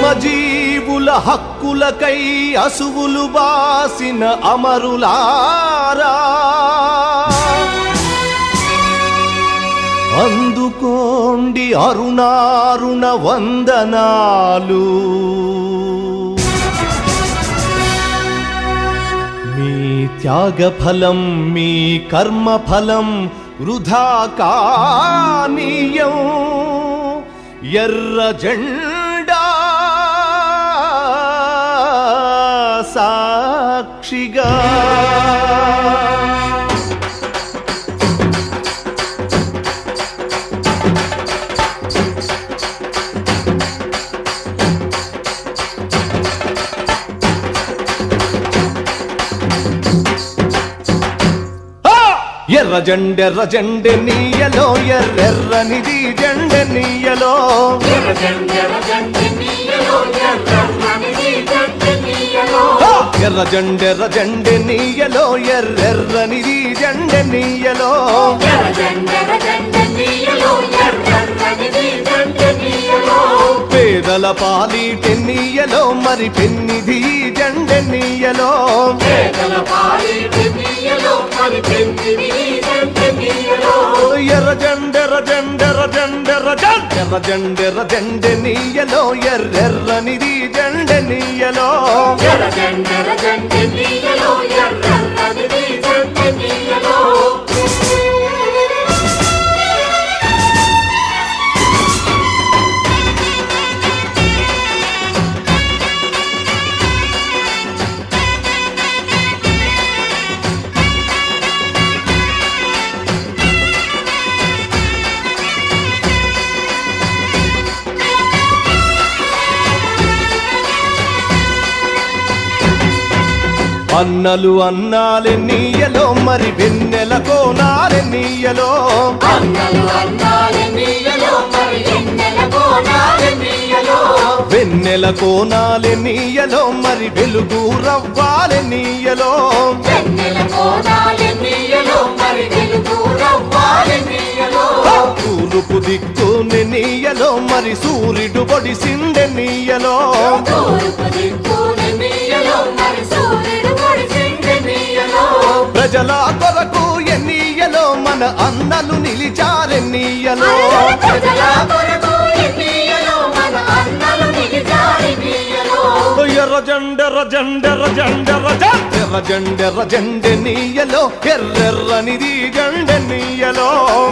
శ్రమజీవుల హక్కులకై అసువులు బాసిన అమరులారా అందుకోండి అరుణారుణ వందనాలు మీ త్యాగఫలం మీ కర్మఫలం వృధా కానీయం ఎర్ర జెండా సాక్షిగా ఆ! ఎర్ర జెండెర్ర జెండె నీయలో ఎర్రెర్రనిది జెండె నీయలో ఆ! ఎర్ర జెండెర్ర జెండె నీయలో ఎర్రెర్రనిది జెండె నీయలో పేదల పాలిటె నీయలో మరి పెన్నిది జెండె నీయలో ఎర్ర జెండెర్ర జెండెర్ర జెండెర్ర జెండెర్ర జెండెర్ర జెండె నీయలో ఎర్రెర్రనిది జెండె నీయలో అన్నలు అన్నాలే నీయలో మరి వెన్నెల కోనాలే నీయలో వెన్నెల కోనాలే నీయలో మరి వెలుగు రవ్వాలే నీయలో తూర్పు దిక్కుని నీయలో మరి సూర్యుడు పొడిసిండె నీయలో ప్రజల కొరకు ఎన్నీయలో మన అన్నలు నిలిచారె నీయలో ఎర్ర జెండెర్ర జెండెర్ర జెండెర్ర జెండెర్ర జెండెర్ర జెండె నీయలో ఎర్రెర్రనిది జెండె నీయలో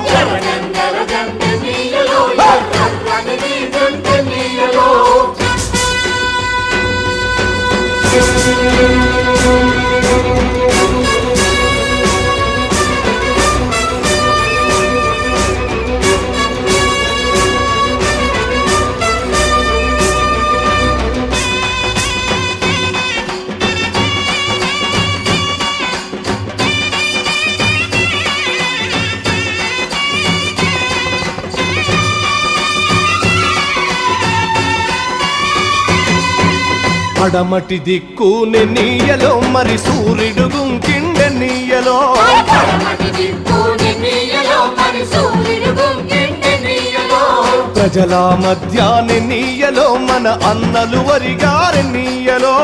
పడమటి దిక్కుని నీయలో మరి సూర్యుడు గుంకిండె నీయలో ప్రజల మధ్యాన్ని నీయలో మన అన్నలు వరిగారి నీయలో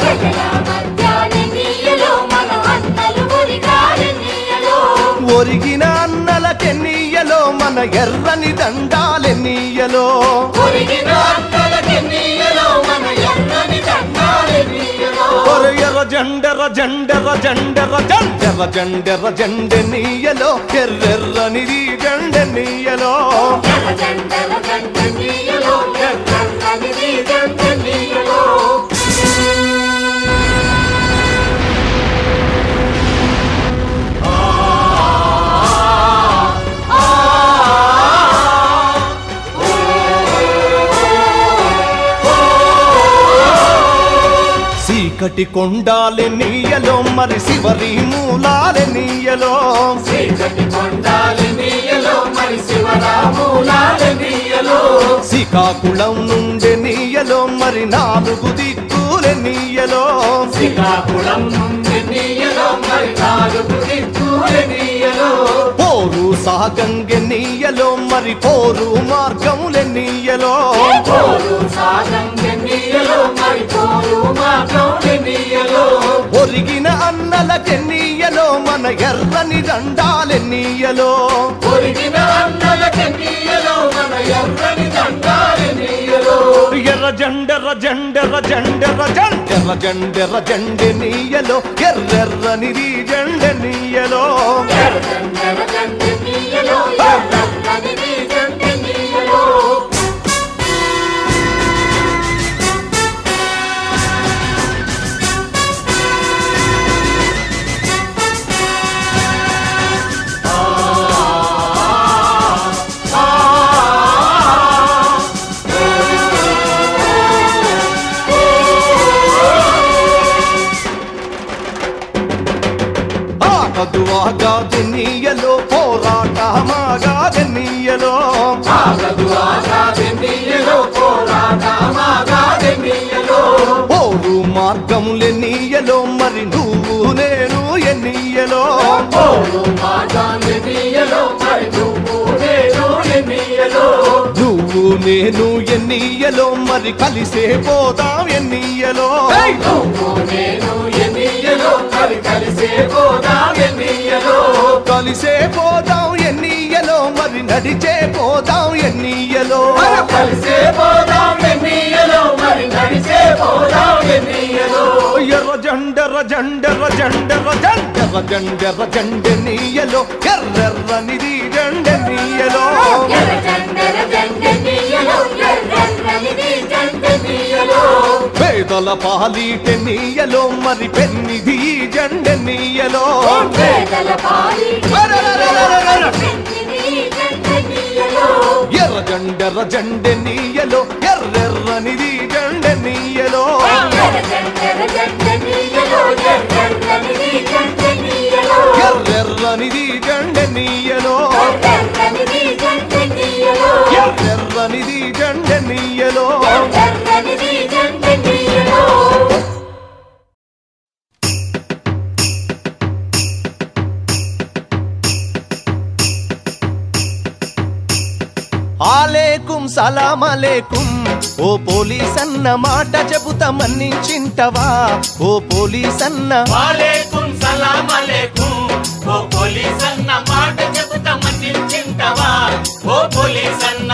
ఒరిగిన అన్నలకె నీయలో మన ఎర్రని దండాలె నీయలో ఒరే ఎర్ర జెండెర్ర జెండెర్ర జెండెర్ర జెండెర్ర జెండెర్ర జెండె నీయలో ఎర్రెర్రనిది జెండె నీయలో చీకటి కొండాలె నీయలో మరి శివరి మూలాలె నీయలో శ్రీకాకుళం నుండి నీయలో మరి నాలుగు దిక్కులె నీయలో శ్రీకాకుళం నుండి నీయలో మరి నాలుగు దిక్కులు నీయలో పోరు సాగంగె నీయలో మరి పోరు మార్గములె నీయలో పోరు సాగంగ ఎన్నియలో మరి పోరు మాత్రం ఎన్నియలో ఒరిగిన అన్నలకెన్నీయలో మన ఎర్రని దండాలెన్నీయలో ఒరిగిన అన్నలకెన్నియలో మన ఎర్రని దండాలెన్నియలో ఎర్ర జెండెర్ర జెండెర్ర జెండెర్ర జెండెర్ర జెండెర్ర జెండె నీయలో ఎర్రెర్రని జెండె నీయలో ఎన్నియలో ఎర్రని ఎన్నియలో ఆగదు ఆగాదు నీయలో పోరాటమాగాదెన్నీయలో ఆగదు ఆగాదెన్నియలో పోరాటమాగాదెన్నియలో పోరు మార్గములెన్నీయలో మరి నువ్వు నేను ఎన్నీయలో పోరు మాగాదెన్నియలో మరి నువ్వు నేను ఎన్నియలో నువ్వు నేను ఎన్నీయలో మరి కలిసే పోదాం ఎన్నీయలో నువ్వు నేను ఎన్నియలో మరి కలిసే పోదాం ఎన్నియలో కలిసే పోదాం ఎన్నీయలో మరి నడిచే పోదాం ఎన్నీయలో కలిసే పోదాం ఎన్నియలో మరి నడిచే పోదాం ఎన్నియలో ఎర్ర జెండెర్ర జెండెర్ర జెండెర్ర జెండెర్ర జెండెర్ర జెండె నీయలో ఎర్రెర్రనిది జెండె నీయలో పేదల పాలీటె నీయలో మరి పెన్నిది జెండె నీయలో ఎర్ర జెండెర్ర జెండె నీయలో ఎర్రెర్రనిది జెండె నీయలో ఎర్రెర్రనిది జెండె నీయలో ఎర్రెర్రనిది జెండె నీయలో ఆలేకుం సలాం అలేకుం ఓ పోలీస్ అన్న మాట చెబుతా మన్నించింటవా ఓ పోలీస్ అన్న వాలేకుం సలాం అలేకుం ఓ పోలీస్ అన్న మాట చెబుతా మన్నించింటవా ఓ పోలీస్ అన్న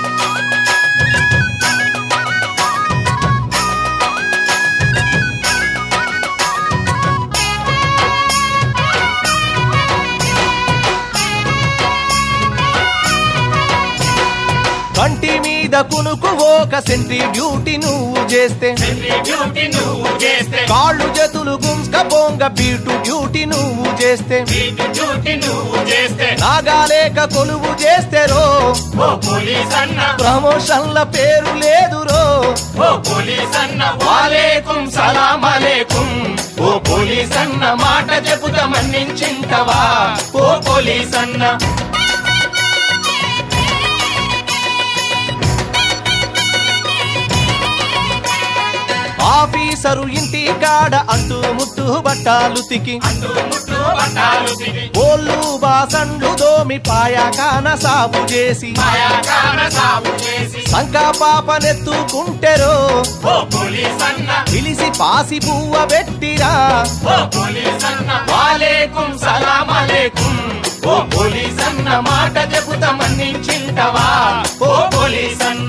కంటి మీద కునుకు ఒక సెంట్రీ డ్యూటీ నువ్వు చేస్తే సెంట్రీ డ్యూటీ నువ్వు చేస్తే కాళ్ళు చేతులు గుంస్క బొంగ బీటు డ్యూటీ నువ్వు చేస్తే వీటి డ్యూటీ నువ్వు చేస్తే నాగాలేక కొలువు చేస్తే రో ఓ పోలీస్ అన్న ప్రమోషన్ల పేరు లేదు రో ఓ పోలీస్ అన్న వాలేకుం సలాం అలేకుం ఓ పోలీస్ అన్న మాట చెబుతా మన్నించింటవా ఓ పోలీస్ అన్న ఆఫీసరు ఇంటి కాడ అంటూ ముట్టు బట్టాలు తికి అంటూ ముట్టు పట్టాలు తిని ఓళ్ళు బాసండ్లు దోమి పాయాకాన సాగు చేసి మాయాకాన సాగు చేసి సంకా పాపనెత్తుకుంటెరో ఓ పోలీస్ అన్న పిలిసి పాసి పువ్వ పెట్టిరా ఓ పోలీస్ అన్న వాలేకుం సలాం అలేకుం ఓ పోలీస్ అన్న మాట చెబుతా మన్నించింటవా ఓ పోలీస్ అన్న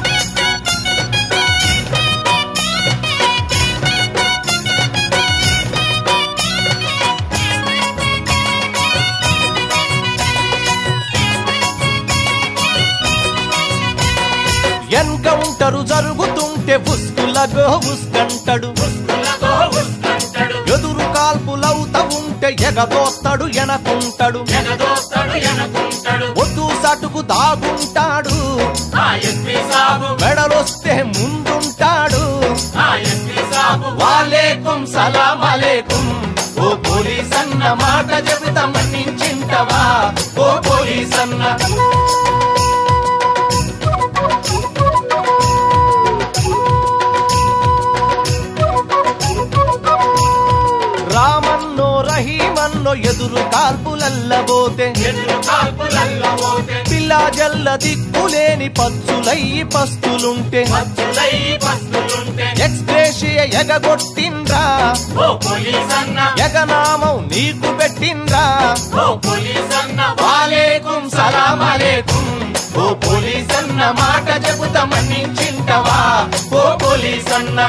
ఎన్కౌంటరు జరుగుతుంటే ఉస్కులగో ఉస్కంటడు ఉస్కులతో ఉస్కంటడు ఎదురు కాల్పులవుత ఉంటే ఎగదోస్తాడు ఎనకుంటాడు ఎగదోస్తాడు ఎనకుంటాడు ఒడ్డు సటుకు దాగుంటాడు ఆ ఎస్పీ సాబు మెడలొస్తే ముందుంటాడు ఆ ఎస్పీ సాబు వాలేకుం సలాం అలేకుం ఓ పోలీస్ అన్న మాట చెబుతా మన్నించింటవా ఓ పోలీస్ అన్న రామన్నో రహీమన్నో ఎన్నో ఎదురు కాల్పులల్లబోతే ఎదురు కాల్పులల్లబోతే పిల్లా జల్ల దిక్కులేని పచ్చులయ్యి పస్తులుంటే మచ్చులై పస్తులుంటే ఎక్స్ప్రేషియ ఎగగొట్టిండ్రా ఓ పోలీస్ అన్న ఎగనామం నీకు పెట్టిండ్రా ఓ పోలీస్ అన్న వాలేకుం సలాం అలేకుం ఓ పోలీస్ అన్న మాట చెబుతా మన్నించింటవా ఓ పోలీస్ అన్న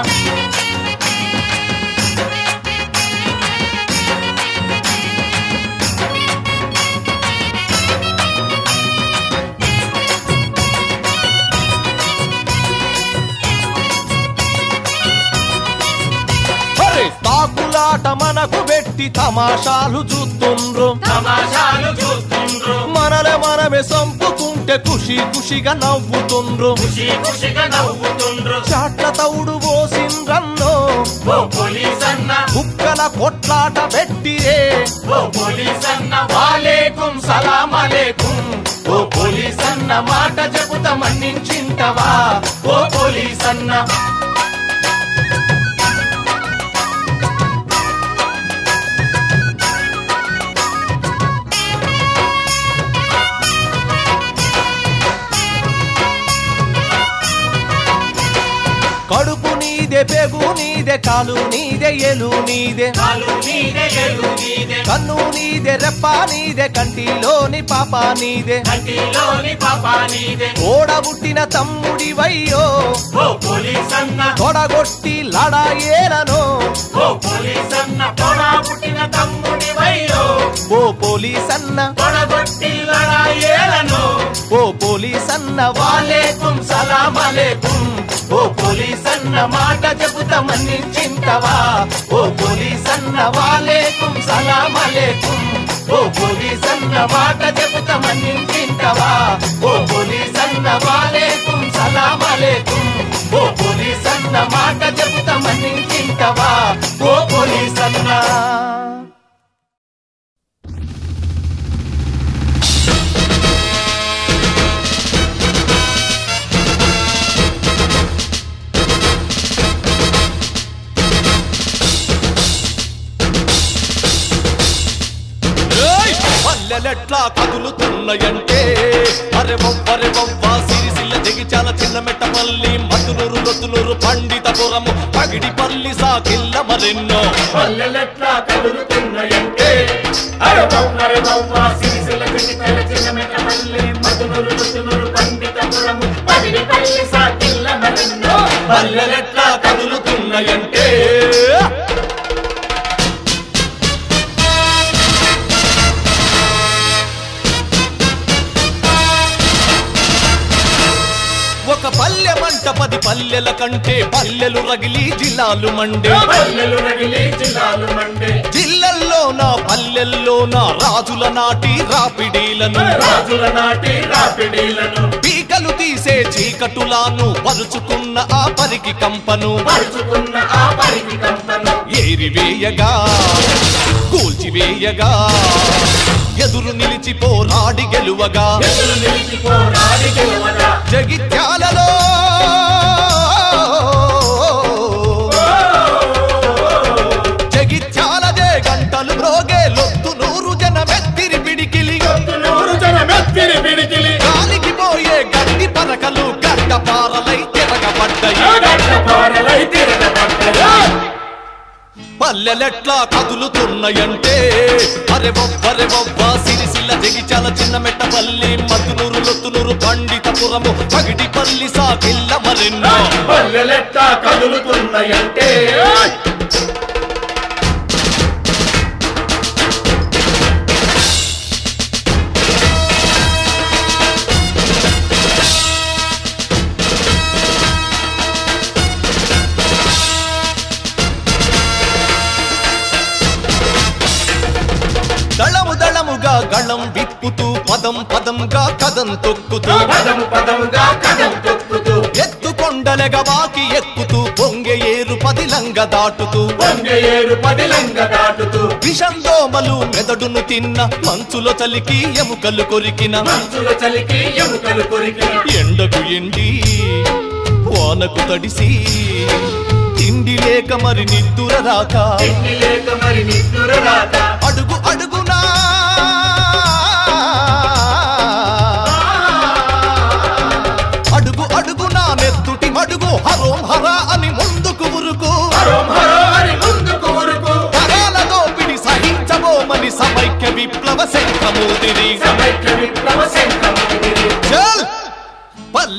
అరే తాకులాట మనకు పెట్టి తమాషాలు చూస్తుండ్రు తమాషాలు చూస్తుండ్రు మనలే మనమే సంపుకుంటే ఖుషి ఖుషిగా నవ్వుతుండ్రు ఖుషి ఖుషిగా నవ్వుతుండ్రు చాట్ల తౌడు పోసిండ్రన్నో ఓ పోలీస్ అన్న కుక్కల కొట్లాట పెట్టిరే ఓ పోలీస్ అన్న వాలేకుం సలాం అలేకుం ఓ పోలీస్ అన్న మాట చెబుతా మన్నించింటవా ఓ పోలీస్ అన్న కడుపు నీదే పెగు నీదే కాలు నీదే ఎలు నీదే కాలు నీదే ఎలు నీదే కన్ను నీదే రెప్ప నీదే కంటిలోని పాప నీదే కంటిలోని పాప నీదే ఓడబుట్టిన తమ్ముడివయ్యో ఓ పోలీస్ అన్న తొడగొట్టి లడాయేలను ఓ పోలీస్ అన్న పొడా పుట్టిన తమ్ముడి వయ్యో ఓ పోలీసన్న పొడగొట్టి లడాయేలను ఓ పోలీసన్న వా వాలేకుం సలాం అలేకుం ఓ పోలీస్ అన్న మాట చెబుతా మన్నించింటవా ఓ పోలీస్ అన్న వాలేకుం సలాం అలేకుం ఓ పోలీస్ అన్న మాట చెబుతా మన్నించింటవా ఓ పోలీస్ అన్న వాలేకుం సలాం అలేకుం ఓ పోలీస్ అన్న మాట చెబుతా మన్నించింటవా ఓ పోలీస్ అన్న ఏయ్! పల్లెలెట్లా కదులుతున్నాయంటే అరే బొవ్వరే బొవ్వ సిరిసిల్ల జగిచాల చిన్న మెట్టపల్లి మతునూరు లొత్తునూరు పండితపురము పగిడిపల్లి సాకిల్ల మరెన్నో పల్లెలెట్లా కదులుతున్నాయంటే అరే బొమ్మరే బొమ్మ సిరిసిల్ల చిన్న చిన్న మెట్టపల్లి మధునురు రుచునురు పండితపురము పదిడి పల్లి సాకిల్ల మరెన్నో పల్లెలెట్లా కదులుతున్నాయంటే ఒక పల్లె మంట పది పల్లెల కంటే పల్లెలు రగిలి జిల్లాలు మండే పల్లెలు రగిలి జిల్లాలు మండే జిల్లల్లో నా పల్లెల్లో నా రాజుల నాటి రాపిడీలను రాజుల నాటి రాపిడీలను పీకలు తీసే చీకటులాను పరుచుకున్న ఆ పరికి కంపను పరుచుకున్న ఆ పరికి కంపను ఏరివేయగా కూల్చివేయగా ఎదురు నిలిచి పోరాడి గెలువగా ఎదురు నిలిచి పోరాడి గెలవగా జగిత్యాలలో జగిత్యాలదే గంటలు మ్రోగే లొత్తు నూరు జనమెత్తిరి పిడికిలి నూరు జనమెత్తిరి పిడికిలి గాలికి పోయే గడ్డి పరకలు గడ్డ పారలై తిరగబడ్డాయి గడ్డపారలై తిరగబడ్డగా పల్లెలెట్లా కదులుతున్నాయంటే అరే బొబ్బరే బొబ్బ సిరిసిల్ల జగిచాల చిన్న మెట్టపల్లి మద్దునూరు లొత్తునూరు పండితపురము పగిడిపల్లి సాకిల్ల మరెన్నో పల్లెలెట్లా కదులుతున్నాయంటే దళము దళముగా గళం విప్పుతూ పదం పదంగా కదం తొక్కుతూ పదము పదముగా కదం తొక్కుతూ ఎత్తుకొండలెగ వాకి ఎక్కుతూ పొంగె ఏరు పదిలంగ దాటుతూ పొంగ ఏరు పదిలంగ దాటుతూ విషం దోమలు మెదడును తిన్న మంచులో చలికి ఎముకలు కొరికిన మంచుల చలికి ఎముకలు కొరికి ఎండకు ఎండి వానకు తడిసి తిండి లేక మరి నిద్దుర రాక తిండి లేక మరి నిద్దుర రాక అడుగు అడుగు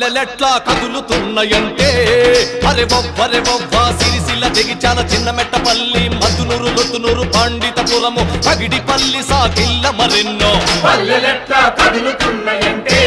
పల్లెలెట్లా కదులుతున్నాయంటే అరే బొబ్బరే బొబ్బ సిరిసిల్ల జగిచాల చిన్న మెట్టపల్లి మధునూరు లొత్తునూరు పండితపురము పగిడిపల్లి సాగిల్ల మరెన్నో పల్లెలెట్లా కదులుతున్నాయంటే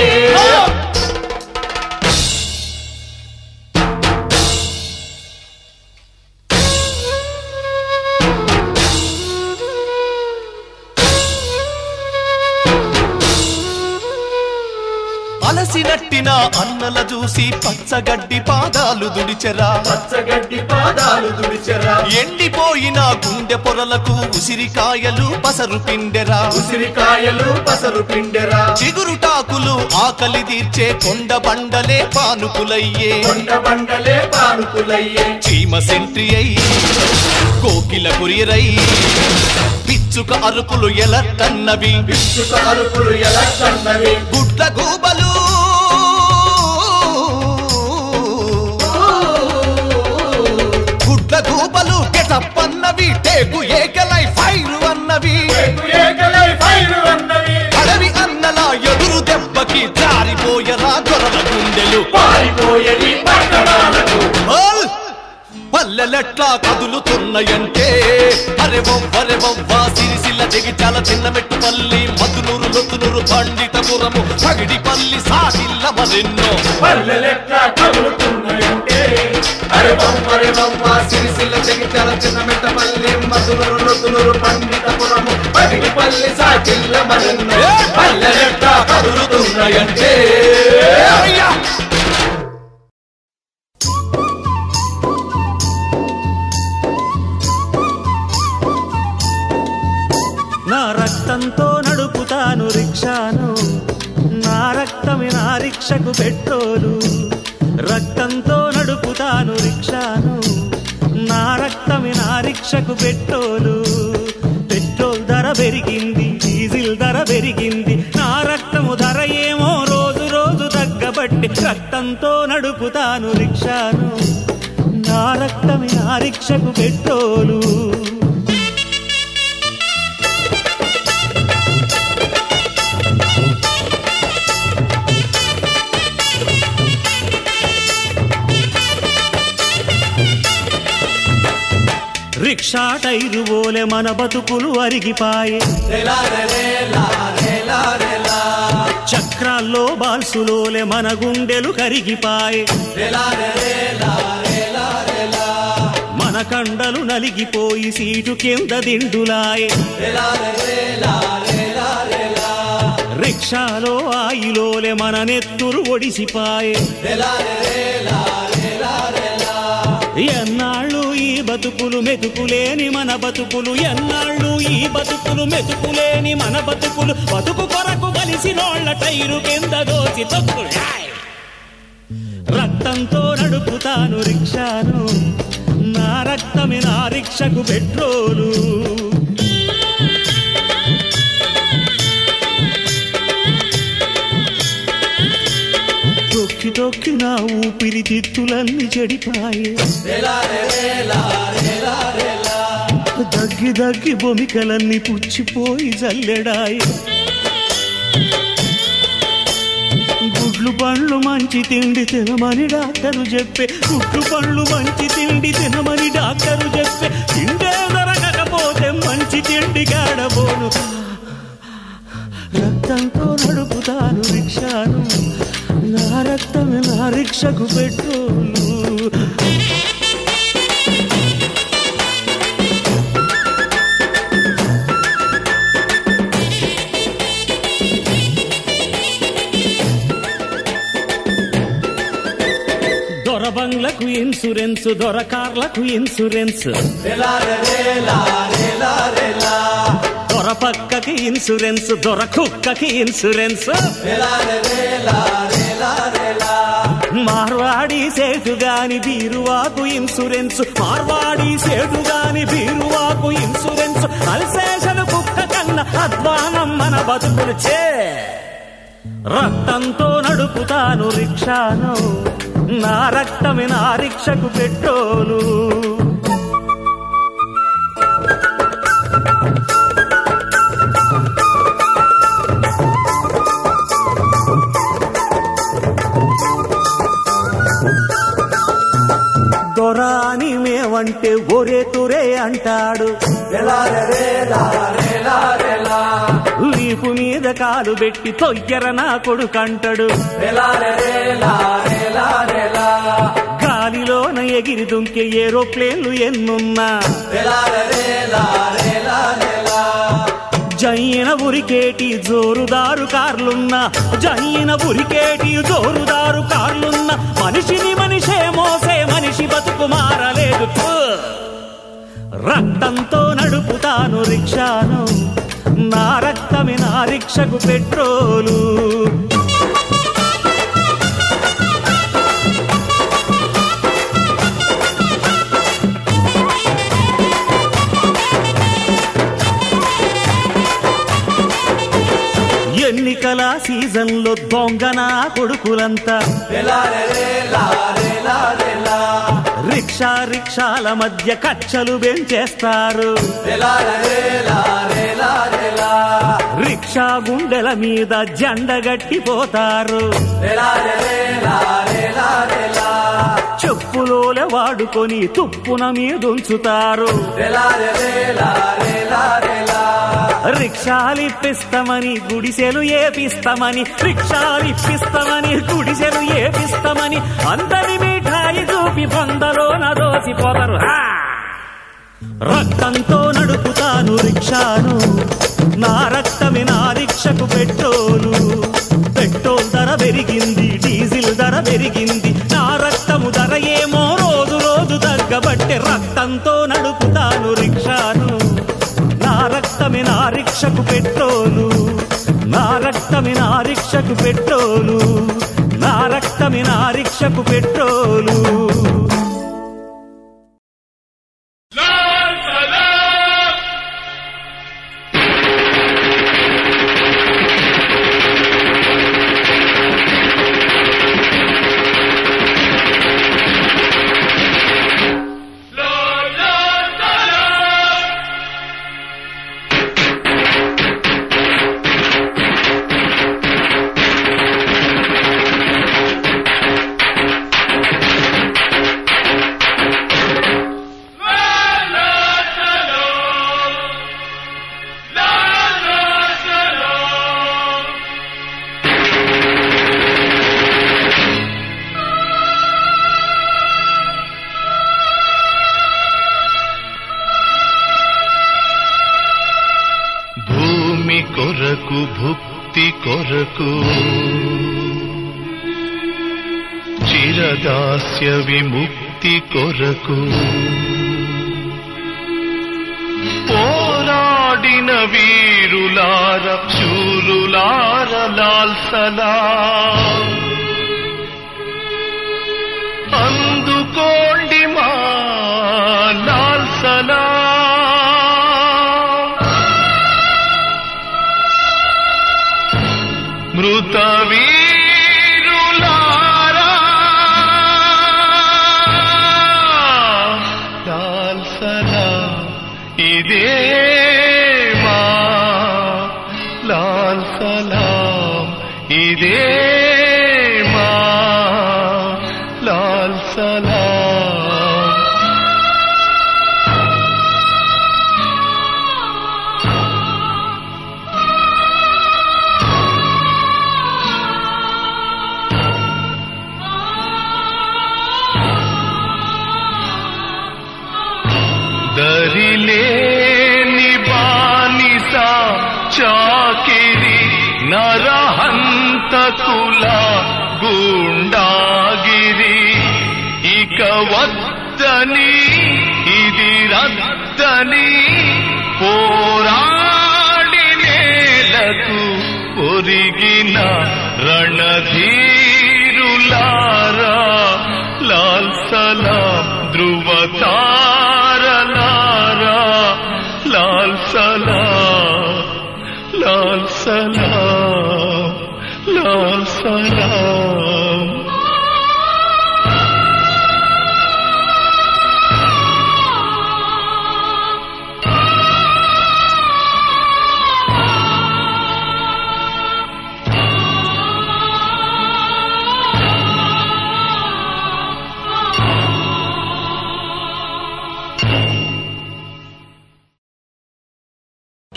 అలసినట్టిన అన్నల చూసి పచ్చగడ్డి పాదాలు దుడిచెరా పచ్చగడ్డి పాదాలు దుడిచెరా ఎండిపోయిన గుండె పొరలకు ఉసిరికాయలు పసరు పిండెరా ఉసిరికాయలు పసరు పిండెరా చిగురుటాకులు ఆకలి తీర్చే కొండ బండలే పానుకులయ్యే కొండ బండలే పానుకులయ్యే చీమ సెంట్రి అయి కోకిల కురియరై పిచ్చుక అరుపులు ఎలట్టన్నవి పిచ్చుక అరుపులు ఎలా కన్నవి గుడ్ల గూబలు గుడ్ల గూబలు గెటప్పన్నవి టేకు ఏకలై ఫైరు అన్నవి ఏకలై ఫైరు అన్నవి అడవి అన్నల ఎదురు దెబ్బకి జారిపోయరా గొర్రెల గుండెలు పారిపోయేది పట్టణాలకు ఓల్! పల్లెలెట్లా కదులుతున్నాయంటే అరే బొవ్వరే బొవ్వ సిరిసిల్ల జగిచాల చిన్న మెట్టుపల్లి మధునూరు లొత్తునూరు పండితపురము పగిడిపల్లి సాగిల్ల మరెన్నో పల్లెలెట్లా కదులుతున్నాయంటే అరే బొమ్మరే బొమ్మ సిరిసిల్ల జగిత్యాల చిన్న మెట్టపల్లి మధునూరు నొత్తునూరు పండితపురము పగిడిపల్లి సాకిల్ల మరెన్నో ఏ! పల్లెలెట్లా కదులుతున్నాయంటే అయ్యా! నా రక్తంతో నడుపుతాను రిక్షాను నా రక్తమే నా రిక్షకు పెట్రోలు రక్తంతో నడుపుతాను రిక్షాను నా రక్తమే నా రిక్షకు పెట్రోలు పెట్రోల్ ధర పెరిగింది డీజిల్ ధర పెరిగింది నా రక్తము ధర ఏమో రోజు రోజు తగ్గబట్టి రక్తంతో నడుపుతాను రిక్షాను నా రక్తమే నా రిక్షకు పెట్రోలు రిక్షా టైరు ఓలె మన బతుకులు అరిగిపాయే చక్రాల్లో బాల్సులోలే మన గుండెలు కరిగిపాయే మన కండలు నలిగిపోయి సీటు కింద దిండులాయే రిక్షాలో ఆయిలోలే మన నెత్తురు ఒడిసిపాయే ఎన్నాళ్ళు ఈ బతుకులు మెతుకులేని మన బతుకులు ఎన్నాళ్ళు ఈ బతుకులు మెతుకులేని మన బతుకులు బతుకు కొరకు కలిసినోళ్ల టైరు కింద దోచి తొక్కులు హాయ్! రక్తంతో నడుపుతాను రిక్షాను నా రక్తమే నా రిక్షకు పెట్రోలు తొక్కి తొక్కి నా ఊపిరి తిత్తులన్నీ చెడిపాయే దగ్గి దగ్గి బొమికలన్నీ పుచ్చిపోయి జల్లెడాయి గుడ్లు పండ్లు మంచి తిండి తినమని డాక్టరు చెప్పే గుడ్లు పండ్లు మంచి తిండి తినమని డాక్టరు చెప్పే తిండే దొరకకపోతే మంచి తిండి గాడబోను రక్తంతో నడుపుతాను రిక్షాను నా రక్తమే నా రిక్షకు పెట్రోలు దొర బంగ్లకు ఇన్సూరెన్స్ దొర కార్లకు ఇన్సూరెన్స్ దొర పక్కకి ఇన్సూరెన్స్ దొర కుక్కకి ఇన్సూరెన్స్ మార్వాడి సేటు గాని బీరువాకు ఇన్సూరెన్స్ మార్వాడి సేటు గాని బీరువాకు ఇన్సూరెన్స్ అల్సేషన్ కుక్క కన్నా అధ్వానం మన బతుకులు చే రక్తంతో నడుపుతాను రిక్షాను నా రక్తమే నా రిక్షకు పెట్రోలు కొడుకంటే ఒరే తురే అంటాడు వీపు మీద కాలు పెట్టి తొయ్యర నా కొడుకంటాడు గాలిలోన ఎగిరి దుంకే ఏరోప్లేన్లు ఎన్నున్నా జైన ఉరికేటి జోరుదారు కార్లున్నా జైన ఉరికేటి జోరుదారు కార్లున్నా మనిషిని మనిషే మోసే మనిషి బతుకు మారలేదు థు. రక్తంతో నడుపుతాను రిక్షాను నా రక్తమే నా రిక్షకు పెట్రోలు ఎన్నికల సీజన్లో దొంగన కొడుకులంతా రిక్షా రిక్షాల మధ్య కచ్చలు పెంచేస్తారు రిక్షా గుండెల మీద జెండగట్టిపోతారు చెప్పులోల వాడుకొని తుప్పున మీదుంచుతారు రిక్షాలిప్పిస్తామని గుడిసెలు ఏపిస్తామని రిక్షాలిప్పిస్తామని గుడిసెలు ఏపిస్తామని అందరి మిఠాయి చూపి పొందలోన దోసిపోతారు హా! రక్తంతో నడుపుతాను రిక్షాను నా రక్తమే నా రిక్షకు పెట్రోలు పెట్రోల్ ధర పెరిగింది డీజిల్ ధర పెరిగింది నా రక్తము ధర ఏమో రోజు రోజు తగ్గబట్టే రక్తంతో నడుపుతాను రిక్షాను నా రక్తమే నా రిక్షకు పెట్రోలు నా రక్తమే నా రిక్షకు పెట్రోలు నా రక్తమే నా రిక్షకు పెట్రోలు భూమి కొరకు భుక్తి కొరకు చిరదాస్య విముక్తి కొరకు పోరాడిన వీరులార శూరులార లాల్సలా అందుకోండి మా లాల్సలా మృత వీరులారా లాల్సలా ఇదే మా లాల్సలా ఇదే మా లాల్సలా దరిలేని బానిస చాకిరి నరహంతకుల గుండాగిరి ఇక వద్దని ఇది రద్దని పోరాడి నేలకు ఒరిగిన రణధీరులారా లాల్ సలాం ధ్రువతారలారా లాల్ సలాం లాల్ సలాం లాల్ సలాం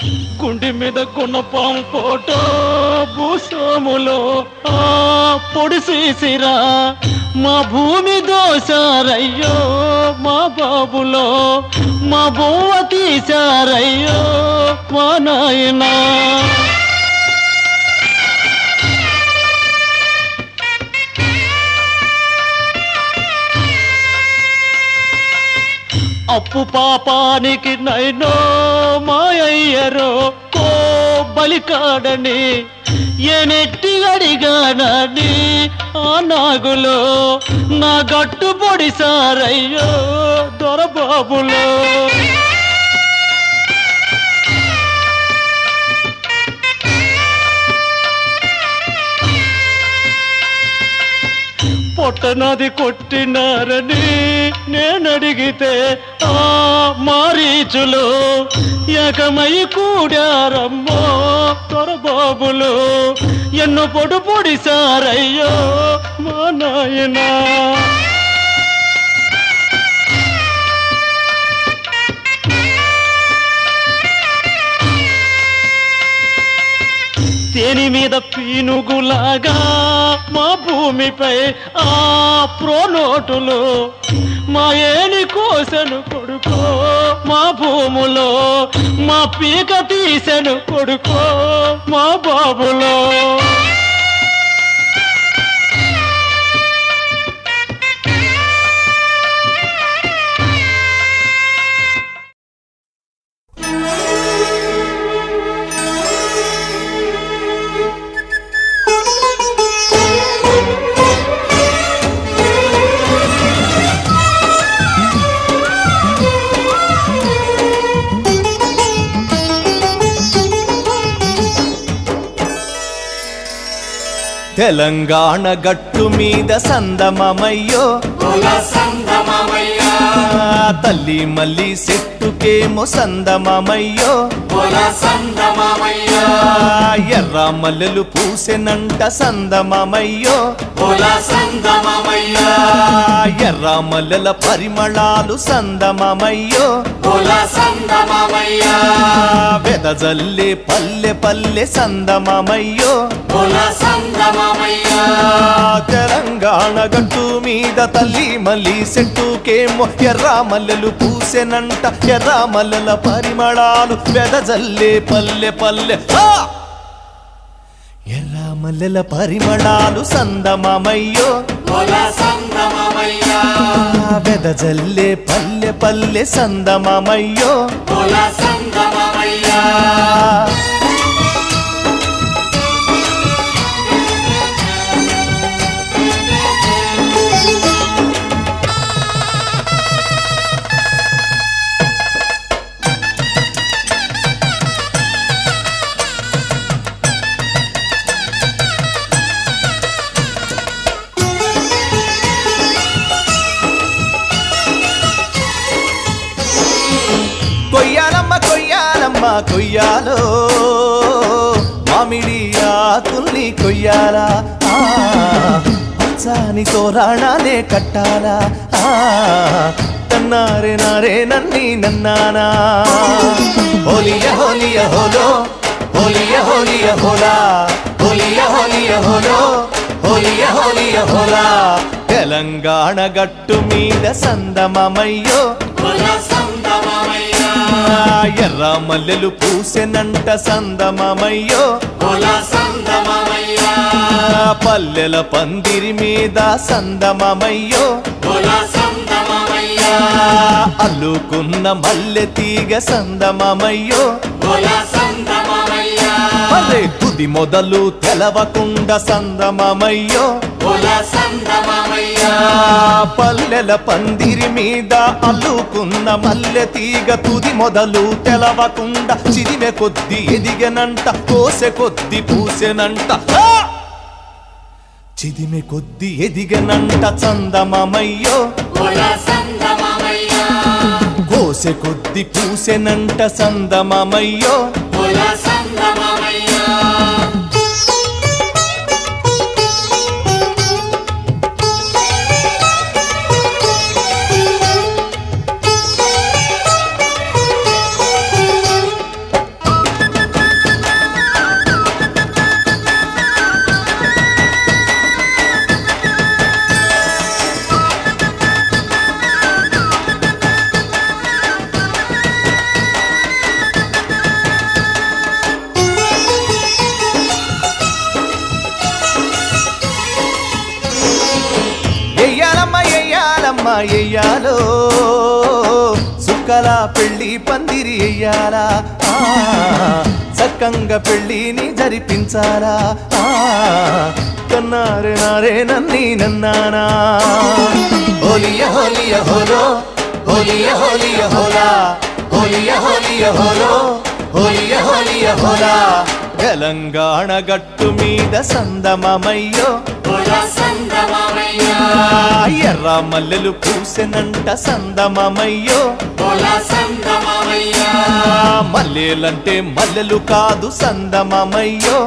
గుండె మీద గుణపం ఫోటో భూస్వాములో ఆ పొడిసేసిరా మా భూమి దోశారయ్యో మా బాబులో మా బొవ్వ తీశారయ్యో మా నాయనా అప్పు పాపానికి నైనో మాయయ్యరో కో బలికాడని ఎనెట్టి అడిగానని ఆ నాగులో నా గట్టు పొడిసారయ్యో దొరబాబులో పొట్టనది కొట్టినారని నేనడిగితే ఆ మారీచులు ఏకమై కూడారమ్మో తొరబాబులు ఎన్ను పొడు పొడిసారయ్యో మా నాయనా తేని మీద పీనుగులాగా మా భూమిపై ఆ ప్రోనోటులు మా ఏని కోసను కొడుకో మా భూములో మా పీక తీసెను కొడుకో మా బాబులో తెలంగాణ గట్టు మీద సందమమయ్యో కుల సంగమమయ్యా తల్లి మల్లి చెట్టుకేమో సందమమయ్యో కుల సంగమమయ్యా ఎర్ర మల్లెలు పూసెనంట సందమమయ్యో కుల సంగమమయ్యా ఎర్ర మల్లెల పరిమళాలు సందమమయ్యో కుల సంగమమయ్యా వెదజల్లే పల్లె పల్లె సందమమయ్యో కుల సంగమమయ్యా తెలంగాణ గట్టు మీద తల్లి మల్లి చెట్టుకేమో ఎర్ర మల్లెలు పూసెనంట ఎర్ర మల్లెల పరిమళాలు వెదజల్లే పల్లె పల్లె ఆ! ఎర్ర మల్లెల పరిమళాలు సందమమయ్యో కుల సంగమమయ్యా వెదజల్లే పల్లె పల్లె సందమమయ్యో కుల సంగమమయ్యా కొయ్యాలమ్మ కొయ్యాలమ్మ కొయ్యాలో మామిడి ఆకుల్ని కొయ్యాలా ఆ, పచ్చాని తోరాణాలే కట్టాలా ఆ, తన్నారే నారే నన్ని నన్నానా హోలియ హోలియ హోలో హోలియ హోలియ హోలా హోలియ హోలియ హోలో హోలియ హోలియ హోలా తెలంగాణ గట్టు మీద సందమమయ్యో కుల సంగమమయ్యా ఎర్ర మల్లెలు పూసెనంట సందమమయ్యో కుల సంగమమయ్యా పల్లెల పందిరి మీద సందమమయ్యో కుల సంగమమయ్యా అల్లుకున్న మల్లె తీగ సందమమయ్యో కుల సంగమమయ్యా అరే తుది మొదలు తెలవకుండ సందమమయ్యో కుల సంగమమయ్యా పల్లెల పందిరి మీద అల్లుకున్న మల్లె తీగ తుది మొదలు తెలవకుండా చిదిమె కొద్ది ఎదిగనంట కోసె కొద్ది పూసెనంట ఆ! చిదిమె కొద్ది ఎదిగనంట చందమమయ్యో కుల సంగమమయ్యా కోసె కొద్ది పూసెనంట సందమమయ్యో కుల సంగమమయ్యా ఆ మామ ఎయ్యాలో సుక్కల పెళ్ళి పందిరి ఎయ్యాలా ఆ, సక్కంగా పెళ్ళిని జరిపించాలా ఆ, కన్నారే నారే నన్ని నన్నానా హోలియ హోలియ హోలో హోలియ హోలియ హోలా హోలియ హోలియ హోలో హోలియ హోలియ హోలా తెలంగాణ గట్టు మీద సందమమయ్యో ఎర్ర మల్లెలు పూసెనంట సందమమయ్యో మల్లెలంటే మల్లెలు కాదు సందమమయ్యో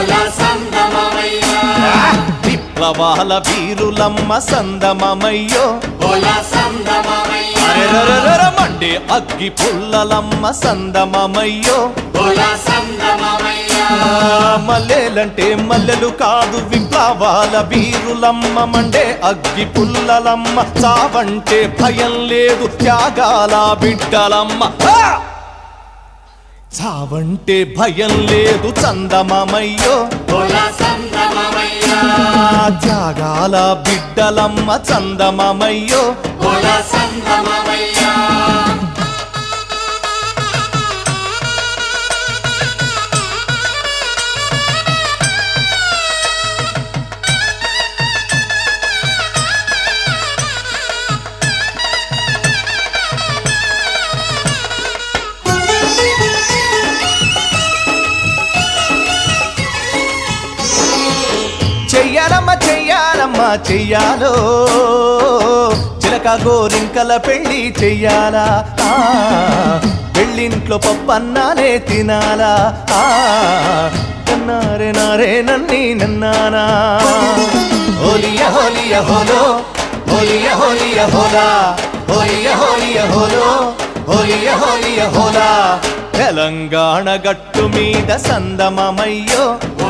విప్లవాల వీరులమ్మ సందమమయ్యో అరెరరెరర మండే అగ్గి పుల్లలమ్మ సందమమయ్యో మల్లెలంటే మల్లెలు కాదు విప్లవాల వీరులమ్మ మండే అగ్గి పుల్లలమ్మ చావంటే భయం లేదు త్యాగాల బిడ్డలమ్మ ఆ! చావంటే భయం లేదు చందమమయ్యో త్యాగాల బిడ్డలమ్మ చందమమయ్యో చెయ్యాలమ్మ చెయ్యాలమ్మ చెయ్యాలో చిలక గోరింకల పెళ్ళి చెయ్యాలా ఆ, పెళ్ళింట్లో పప్పన్నానే తినాలా ఆ, కన్నారే నారే నన్ని నన్నానా హోలియ హోలియ హోలో హోలియ హోలియ హోలా హోలియ హోలియ హోలో హోలియ హోలియ హోలా తెలంగాణ గట్టు మీద సందమమయ్యో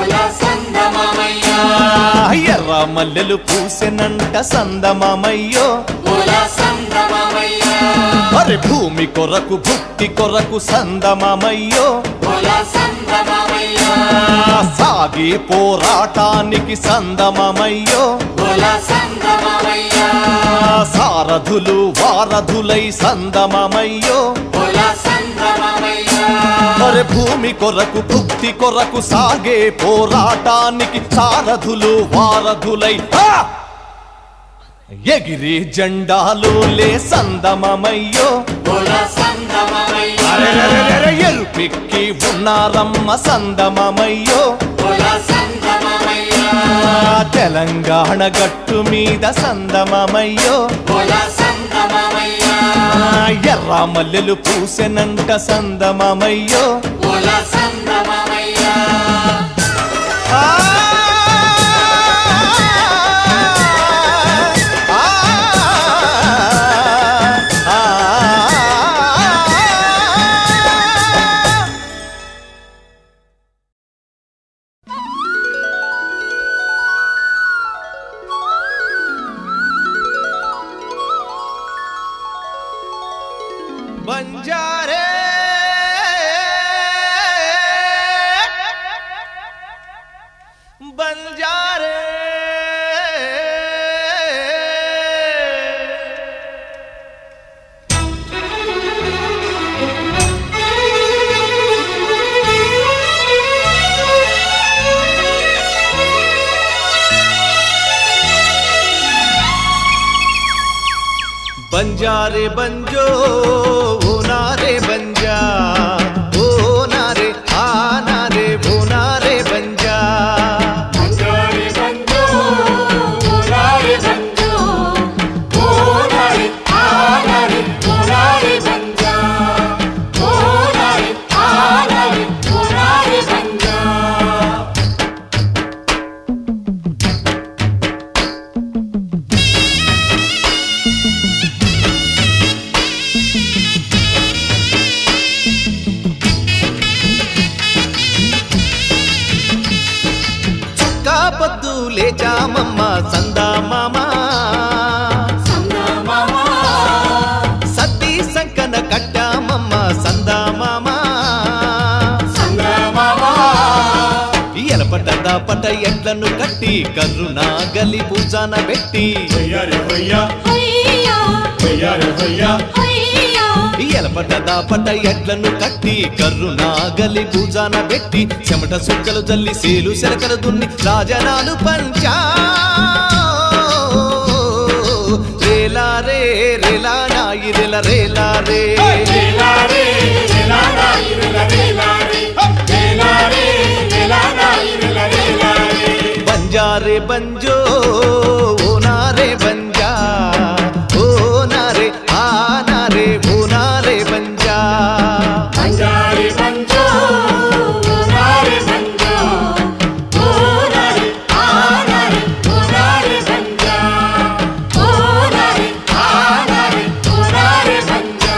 ఎర్ర మల్లెలు పూసెనంట సందమమయ్యో అరే భూమి కొరకు భుక్తి కొరకు సందమమయ్యో సాగి పోరాటానికి సందమమయ్యో సారథులు వారధులై సందమమయ్యో అరే భూమి కొరకు భుక్తి కొరకు సాగే పోరాటానికి సారథులు వారధులై ఆ! ఎగిరి జెండాలు లే సందమమయ్యో అరెరెరెరెరె ఎరుపెక్కి ఉన్నారమ్మ సందమమయ్యో ఆ తెలంగాణ గట్టు మీద సందమమయ్యో ఆ ఎర్ర మల్లెలు పూసెనంట సందమమయ్యో ఆ! ఆ! ఆ! బంజారే బంజారే బంజారే బంజో ఓ నారే బంజా ఓ నారే ఆ నారే ఓ నారే బంజా చుక్కా పొద్దు లేచామమ్మ సందా మామా సద్ది సంకన కట్టామమ్మ సందా మామా ఎలపడ్డ దాపట ఎడ్లను కట్టి కర్రునా గలి పూజాన పెట్టి హయ్యా ఎలపట దాపట ఎడ్లను కట్టి కర్రునా గలి పూజాన పెట్టి చెమట సుక్కలు జల్లి సేలు శరకలు దున్ని రాజనాలు పంచా రేలా రే రేలా నాయి రేల రేలా రే బంజారే బంజో ఓ నారే బంజా ఓ నారే ఆ నారే ఓ నారే బంజా పంజారి పంజో ఓనారి పంజో ఓనారి ఆనారి ఓనారి పంజా ఓనారి ఆనారి ఓనారి పంజా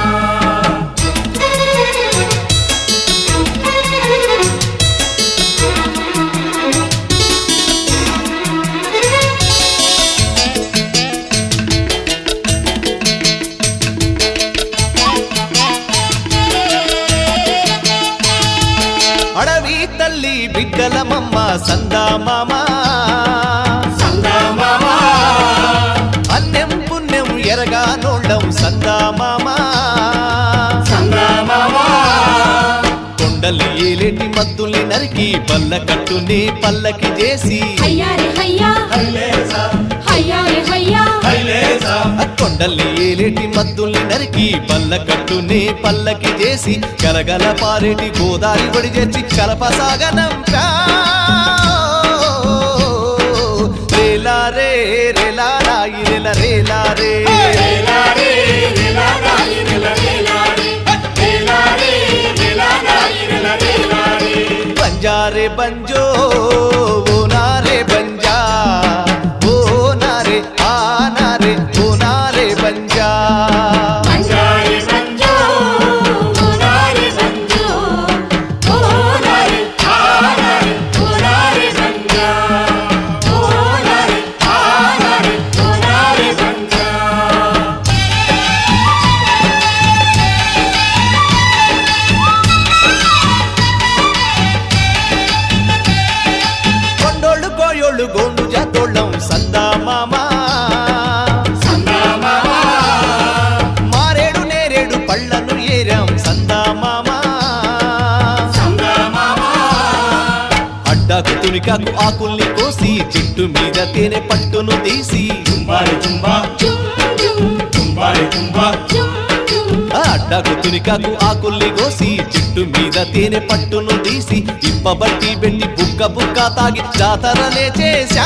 అడవి తల్లి బిడ్డల మమ్మ సందా మామ సంగమమా అన్యం పుణ్యం ఎరగా నోళ్ళం సందా మామ సంగమమా కొండలి ఏలేటి మద్దుల్ని నరికి పల్ల కట్టుని పల్లకి చేసి హయ్యారే హయ్యా హైలేసా హయ్యారే హయ్యా హైలేసా ఆ కొండల్ని ఏలేటి మద్దుల్ని నరికి పల్ల కట్టుని పల్లకి చేసి గలగల పారేటి గోదారి బడి చేర్చి కలపసాగనం రేలా రే రేలా రాయి రేల రేలా రే రేలారే రేలారాయి రేలారే రేలారే రేలారాయి రేలారే బంజారే బంజో ఓ నారే బంజా ఓ నారే ఆ నారే ఓ నారే బంజా పంజారి పంజో ఓనారి పంజో ఓనారి ఆనారి ఓనారి పంజా ఓనారి ఆనారి ఓనారి పంజా కొండోళ్ళు కోయోళ్ళు గోండు జాతోళ్ళం సందా మామా సంగమమా మారేడు నేరేడు పళ్ళను ఏరాం సందా మామా సంగమమా అడ్డాకు తునికాకు ఆకుల్ని కోసి చెట్టు మీద తేనె పట్టును తీసి తుంబారి తుంబా జుమ్ జుమ్ తుంబారి తుంబా జుమ్ జుమ్ ఆ అడ్డాకు తునికాకు ఆకుల్ని కోసి చెట్టు మీద తేనె పట్టును తీసి ఇప్పబట్టి పెట్టి బుక్క బుక్క తాగి జాతరనే చేశా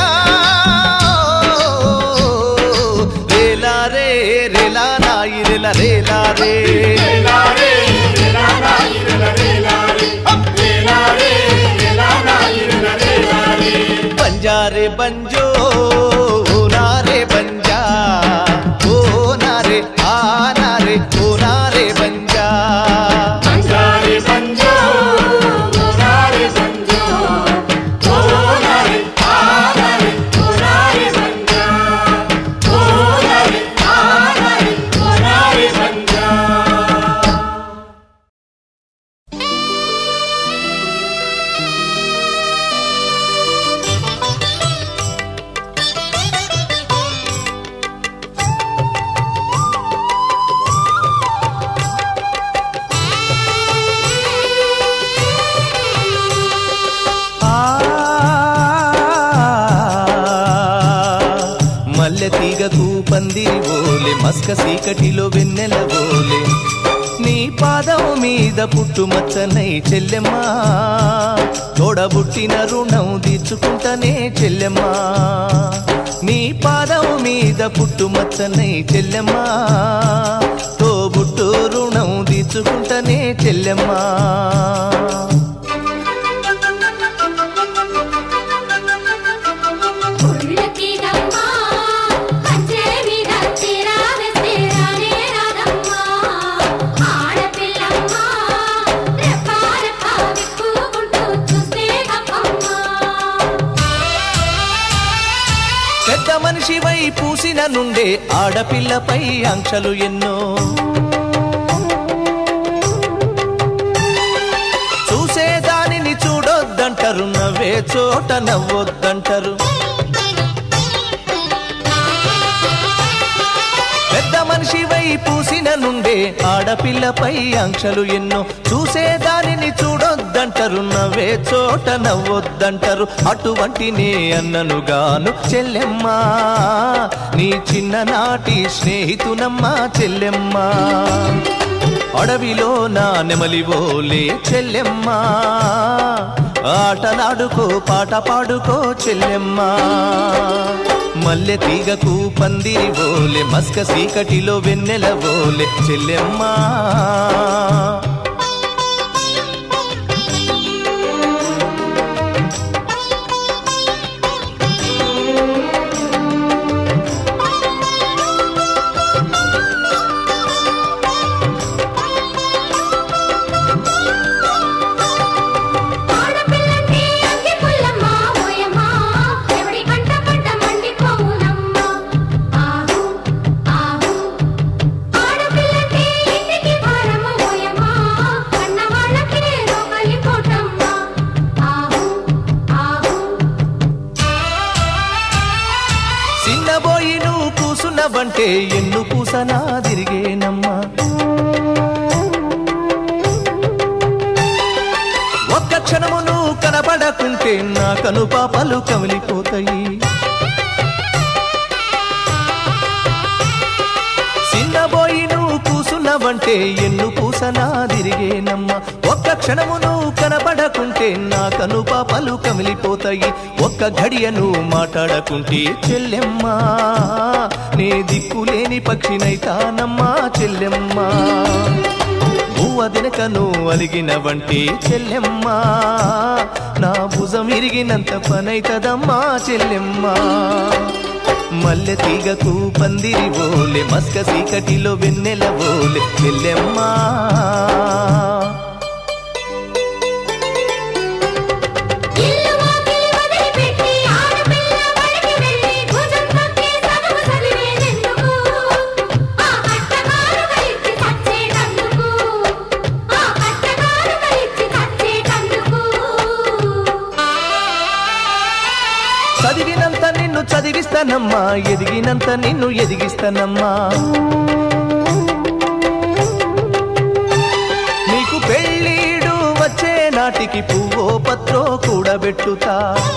రేలా రే రేలా నాయి రేల రేలా రే రేలారే రేలారాయి రేలారే రేలారే రేలారాయి రేలారే బంజారే బంజో ఓ నారే బంజా ఓ నారే ఆ నారే ఓ నారే బంజా పంజారి పంజో ఓనారి పంజో ఓనారి ఆనారి ఓనారి పంజా ఓనారి ఆనారి ఓనారి పంజా మల్లె తీగకు పందిరి ఓలే మస్క సీకటిలో వెన్నెల ఓలే నీ పాదం మీద పుట్టుమచ్చనై చెల్లెమ్మా తోడబుట్టిన రుణం తీర్చుకుంటనే చెల్లెమ్మా నీ పాదం మీద పుట్టుమచ్చనై చెల్లెమ్మా తోబుట్టు రుణం తీర్చుకుంటనే చెల్లెమ్మా ఉళ్ళకిదమ్మా కంచె మీద తీరావే తీరానే రాదమ్మా ఆడపిల్లమ్మా రెప్పా రెప్పా విప్పుకుంటూ చూస్తే తప్పమ్మా పెద్ద మనిషివై పూసిన నుండే ఆడపిల్లపై ఆంక్షలు ఎన్నో చూసే దానిని చూడొద్దంటారు నవ్వే చోట నవ్వొద్దంటారు పెద్ద మనిషి వై పూసిన నుండే ఆడపిల్లపై ఆంక్షలు ఎన్నో చూసేదానిని చూడొద్దంటారు నవ్వే చోట నవ్వొద్దంటారు అటువంటి నే అన్ననుగాను చెల్లెమ్మా నీ చిన్ననాటి స్నేహితునమ్మా చెల్లెమ్మా అడవిలో నా నెమలివోలే చెల్లెమ్మా ఆటలాడుకో పాట పాడుకో చెల్లెమ్మా మల్లె తీగకు పందిరి ఓలే మస్క సీకటిలో వెన్నెల ఓలే చెల్లెమ్మా ఆడపిల్లంటే అంగి పుల్లమ్మ ఓయమ్మ ఎవడి కంట పడ్డ మండిపోవునమ్మ ఆహు ఆహు ఆడపిల్లంటే ఇంటికి భారము ఓయమ్మ కన్న వాళ్ళకి రోకలి పోటమ్మ ఆహు ఆహు చిన్నబోయి నువ్వు కూసున్నవంటే ఎన్ను కూసనా తిరిగేనమ్మా ఒక్క క్షణము నువ్వు కనబడకుంటే నా కను పాపలు కమిలిపోతాయి చిన్నబోయి నువ్వు కూసున్నవంటే ఎన్ను పూసనా తిరిగేనమ్మా ఒక్క క్షణము నువ్వు కనబడకుంటే నా కను పాపలు కమిలిపోతాయి ఒక్క గడియ నువ్వు మాట్లాడకుంటే చెల్లెమ్మా నే దిక్కులేని పక్షినైతానమ్మా చెల్లెమ్మా భూవ దినకను అలిగినవంటే చెల్లెమ్మా నా భుజం ఇరిగినంత పనైతదమ్మా చెల్లెమ్మా మల్లె తీగకు పందిరి ఓలే మస్క సీకటిలో వెన్నెల ఓలే చెల్లెమ్మా ఇల్లు వాకిలి వదిలిపెట్టి ఆడపిల్ల బడికి వెళ్ళి భుజం తొక్కి చదువు చదివేదెందుకు ఆ కట్టకారు కలిసి చచ్చేటందుకు ఆ కట్టకారు కలిసి చచ్చేటందుకు చదివినంత నిన్ను చదివిస్తానమ్మా ఎదిగినంత నిన్ను ఎదిగిస్తానమ్మా నీకు పెళ్ళీడు వచ్చే నాటికి పువ్వో పత్రో కూడబెట్టుతా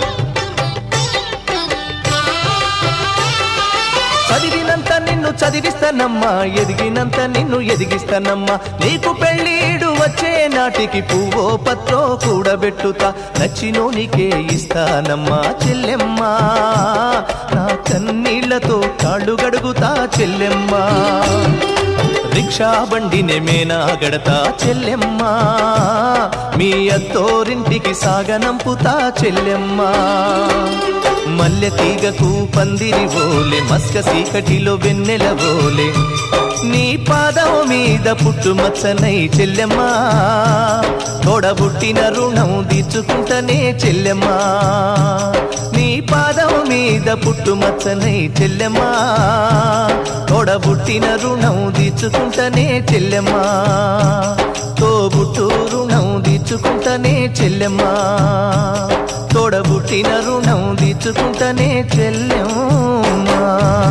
చదివినంత నిన్ను చదివిస్తానమ్మా ఎదిగినంత నిన్ను ఎదిగిస్తానమ్మా నీకు పెళ్ళీడు వచ్చే నాటికి పువ్వో పత్రో కూడబెట్టుతా నచ్చినోనికే ఇస్తానమ్మా చెల్లెమ్మా నా కన్నీళ్లతో కాళ్ళు గడుగుతా చెల్లెమ్మా రిక్షా బండినే మేనా గడతా చెల్లెమ్మా మీ అత్తోరింటికి సాగనంపుతా చెల్లెమ్మా మల్లె తీగకు పందిరి ఓలే మస్క సీకటిలో వెన్నెల ఓలే నీ పాదం మీద పుట్టుమచ్చనై చెల్లెమ్మా తోడబుట్టిన రుణం తీర్చుకుంటనే చెల్లెమ్మా నీ పాదం మీద పుట్టుమచ్చనై చెల్లెమ్మా తోడబుట్టిన రుణం తీర్చుకుంటనే చెల్లెమ్మా తోబుట్టు రుణం తీర్చుకుంటనే చెల్లెమ్మా తోడబుట్టిన రుణం తీర్చుకుంటనే చెల్లెమ్మా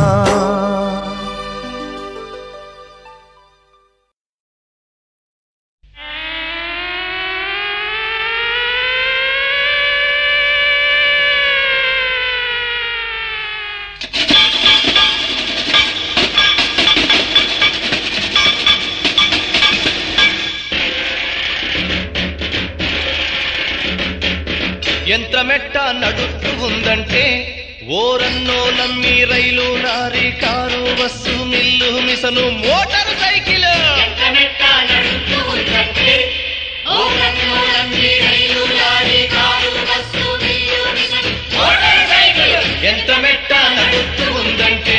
యంత్రమెట్ట నడుస్తూ ఉందంటే ఓరన్నో నమ్మి రైలు lorry car bus mill machine motor cycle యంత్రమెట్ట నడుస్తూ ఉందంటే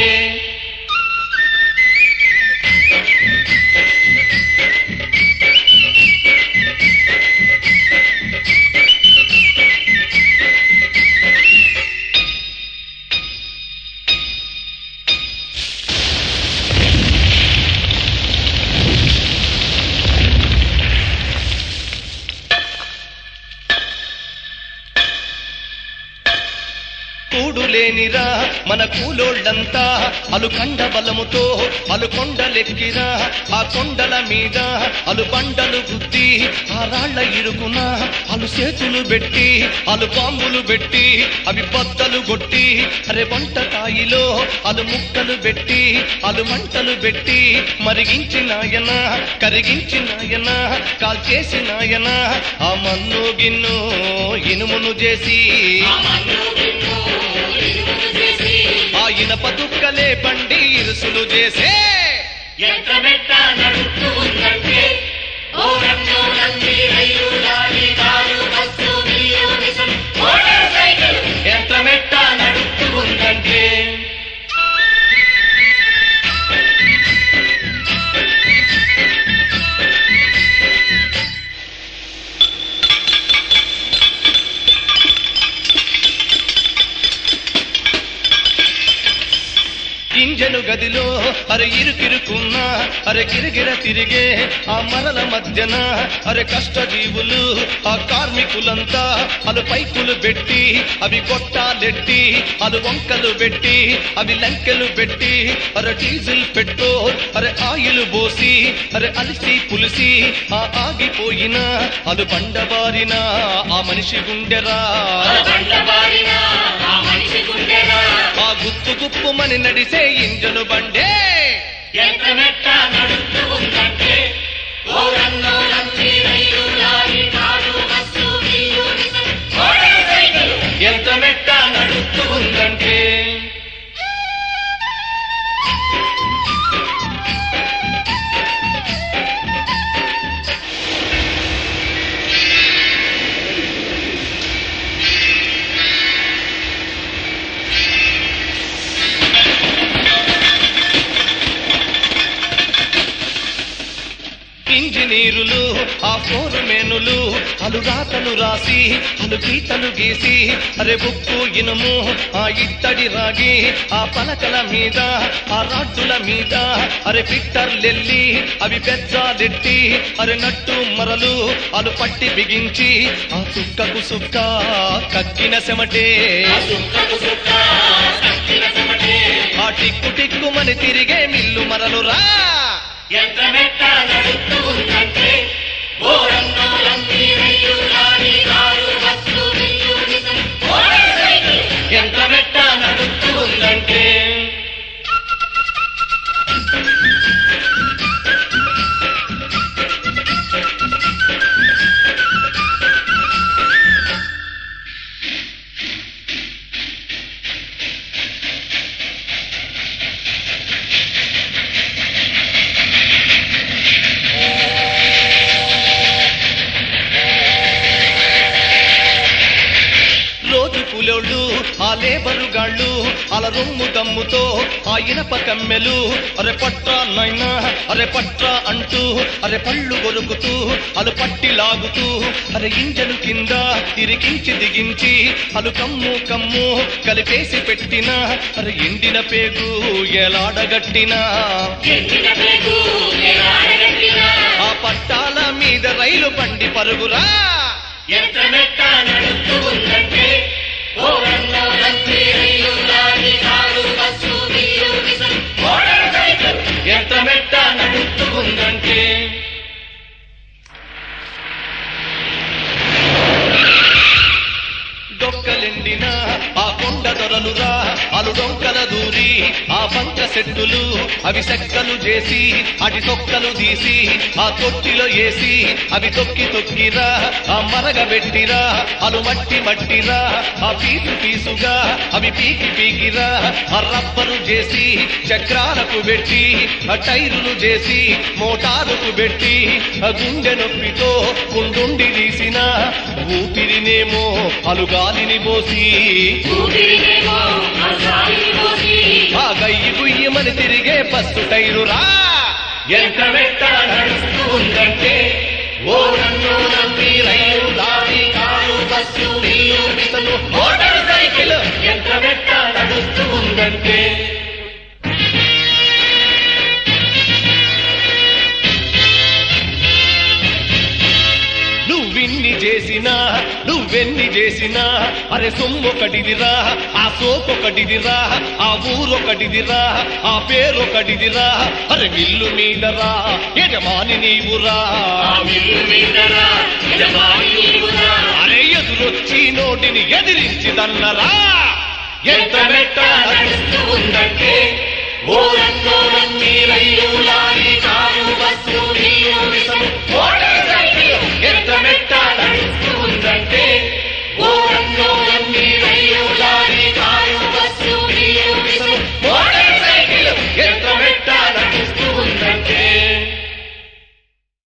కూడు లేనిరా మన కూలోళ్ళంతా అలు కండ బలముతో అలు కొండలెక్కిరా ఆ కొండల మీద అలు బండలు గుద్ది ఆ రాళ్ల ఇరుకున అలు చేతులు పెట్టి అలు పాంబులు పెట్టి అవి బద్దలు కొట్టి అరే వంటకాయిలో అలు ముక్కలు పెట్టి అలు మంటలు పెట్టి మరిగించినాయన కరిగించినాయన కాల్చేసినాయన ఆ మన్ను గిన్ను ఇనుమును చేసి ఆ ఇనప దుక్కలే బండి ఇరుసులు చేసే ఎంతమెట్ట నడుస్తూ ఉందంటే ఓ రంగో నంది రైలు lorry car bus mill machine motor cycle ఎంత మెట్ట నడుస్తూ ఉందంటే ఇంజను గదిలో అరే ఇరుకిరుకున్న అరే గిరగిర తిరిగే ఆ మరల మధ్యన అరే కష్టజీవులు ఆ కార్మికులంతా అలు పైకులు పెట్టి అవి గొట్టాలెట్టి అలు వంకలు పెట్టి అవి లంకెలు పెట్టి అరే డీజిల్ పెట్రోల్ అరే ఆయిల్ పోసి అరే అలిసి పులిసి ఆ ఆగిపోయిన అలు బండబారిన ఆ మనిషి గుండెరా బండబారిన ఆ మనిషి గుండెరా ఆ గుప్పు గుప్పుమని నడిసే ఇంజను బండే ఎంతమెట్ట నడుస్తూ ఉందంటే ఓ రంగో నంది రైలు lorry car bus mill machine motor cycle ఎంత మెట్ట నడుస్తూ ఉందంటే ఇంజనీరులు ఆ ఫోరుమేనులు అలుగాతలు రాసి అలు గీతలు గీసి అరే బుక్కు ఇనుము ఆ ఇత్తడి రాగి ఆ పలకల మీద ఆ రాడ్డుల మీద అరే పిట్టర్లెల్లి అవి పెద్దాలెట్టి అరే నట్టు మరలు అలు పట్టి బిగించి ఆ సుక్కకు సుక్క కక్కిన సెమటే సుక్కకు సుక్క సక్కిన చెమటే ఆ టిక్కు టిక్కుమని తిరిగే మిల్లు మరలు రా ఎంతమెట్ట నడుస్తూ ఉందంటే ఓ రంగో నంది రైలు lorry car bus mill machine motor cycle ఎంత మెట్ట నడుస్తూ ఉందంటే రోజు కూలోళ్ళు ఆ లేబరు గాళ్ళు అల రొమ్ము దమ్ముతో ఆ ఇనప కమ్మెలు అరే పట్రా నైనా అరే పట్రా అంటూ అరే పళ్ళు కొరుకుతూ అలు పట్టి లాగుతూ అరే ఇంజను కింద ఇరికించి దిగించి అలు కమ్ము కమ్ము కలిపేసి పెట్టిన అరే ఎండిన పేగు ఎలాడగట్టినా ఎండిన పేగు ఎలాడగట్టిన ఆ పట్టాల మీద రైలు బండి పరుగురా ఎంతమెట్ట నడుస్తూ ఉందంటే ఓ రంగో నంది రైలు lorry car bus mill machine motor cycle ఎంత మెట్ట నడుస్తూ ఉందంటే డొక్కలెండిన ఆ కొండ దొరలురా అలు డొంకల దూరి ఆ పంచ సెట్టులు అవి సెక్కలు చేసి అటి తొక్కలు తీసి ఆ తొట్టిలో వేసి అవి తొక్కి తొక్కిరా ఆ మరగబెట్టిరా అలు మట్టి మట్టిరా ఆ పీసు పీసుగా అవి పీకి పీకిరా ఆ రబ్బరు చేసి చక్రాలకు పెట్టి ఆ టైరులు చేసి మోటారుకు పెట్టి ఆ గుండె నొప్పితో కుండుండి తీసిన ఊపిరినేమో అలుగాలిని పోసి ఊపిరినేమో అల్లాడిని మోసి ఆ గయ్యి గుయ్యమని తిరిగే బస్సు టైరు రా ఎంత వెంట నడుస్తూ ఉందంటే ఓ నన్ను నమ్మి రైలు లారీ కారు బస్సు నీరు మిసలు మోటార్ సైకిల్ ఎంత వెంట నడుస్తూ ఉందంటే నువ్విన్ని చేసి చేసినా నువ్వెన్ని చేసినా అరే సొమ్మొకటిదిరా ఆ సోపొకటిదిరా ఆ ఊరొకటిదిరా ఆ పేరొకటిదిరా అరే మిల్లు మీదరా యజమాని నీవురా ఆ మిల్లు మీదరా యజమాని నీవురా అరే ఎదురొచ్చి నోటిని ఎదిరించి దన్నరా ఎంత ఎంత మెట్ట నడుస్తూ ఉందంటే ఓ